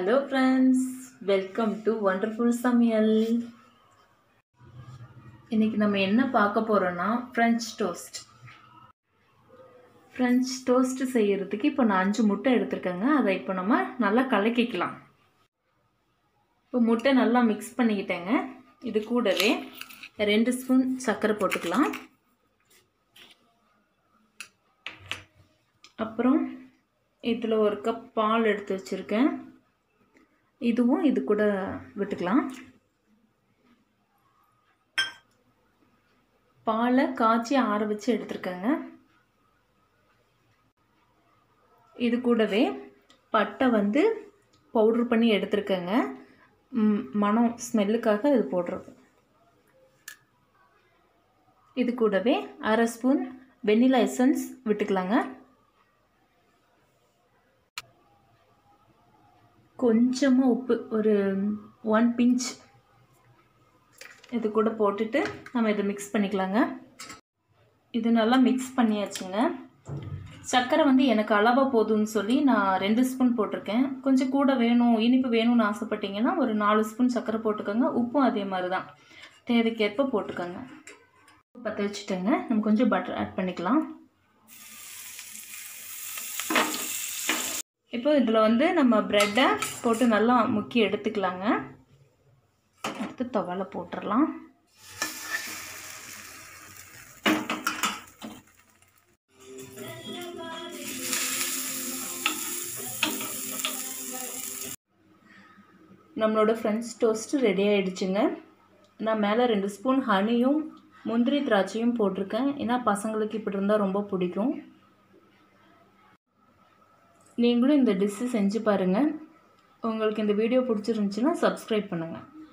hello friends welcome to wonderful சமையல் இன்னைக்கு நம்ம என்ன பார்க்க போகிறோன்னா ஃப்ரெஞ்ச் டோஸ்ட் ஃப்ரெஞ்ச் டோஸ்ட் செய்யறதுக்கு இப்போ நான் அஞ்சு முட்டை எடுத்திருக்கேங்க அதை இப்போ நம்ம நல்லா கலக்கிக்கலாம் இப்போ முட்டை நல்லா மிக்ஸ் பண்ணிக்கிட்டேங்க இது கூடவே ரெண்டு ஸ்பூன் சர்க்கரை போட்டுக்கலாம் அப்புறம் இதில் ஒரு கப் பால் எடுத்து வச்சுருக்கேன் இதுவும் இது கூட விட்டுக்கலாம் பாலை காய்ச்சி ஆற வச்சு எடுத்துருக்கேங்க இது கூடவே பட்டை வந்து பவுட்ரு பண்ணி எடுத்துருக்கேங்க மனம் ஸ்மெல்லுக்காக இது போடுறது இது கூடவே அரை ஸ்பூன் வெண்ணிலா எசன்ஸ் விட்டுக்கலாங்க கொஞ்சமாக உப்பு ஒரு ஒன் பிஞ்ச் இது கூட போட்டுட்டு நம்ம இதை மிக்ஸ் பண்ணிக்கலாங்க இது நல்லா மிக்ஸ் பண்ணியாச்சுங்க சர்க்கரை வந்து எனக்கு அளவாக போதும்னு சொல்லி நான் ரெண்டு ஸ்பூன் போட்டிருக்கேன் கொஞ்சம் கூட வேணும் இனிப்பு வேணும்னு ஆசைப்பட்டீங்கன்னா ஒரு நாலு ஸ்பூன் சர்க்கரை போட்டுக்கோங்க உப்பும் அதே மாதிரி தான் தேவைக்கேற்ப போட்டுக்கோங்க பற்ற வச்சுட்டேங்க நம்ம கொஞ்சம் பட்டர் ஆட் பண்ணிக்கலாம் இப்போ இதில் வந்து நம்ம ப்ரெட்டை போட்டு நல்லா முக்கி எடுத்துக்கலாங்க அடுத்து துவலை போட்டுடலாம் நம்மளோட ஃப்ரெண்ட்ஸ் டோஸ்ட்டு ரெடி ஆகிடுச்சுங்க நான் மேலே ரெண்டு ஸ்பூன் ஹனியும் முந்திரி திராட்சையும் போட்டிருக்கேன் ஏன்னா பசங்களுக்கு இப்படி இருந்தால் ரொம்ப பிடிக்கும் நீங்களும் இந்த டிஷ்ஷு செஞ்சு பாருங்கள் உங்களுக்கு இந்த வீடியோ பிடிச்சிருந்துச்சின்னா சப்ஸ்கிரைப் பண்ணுங்கள்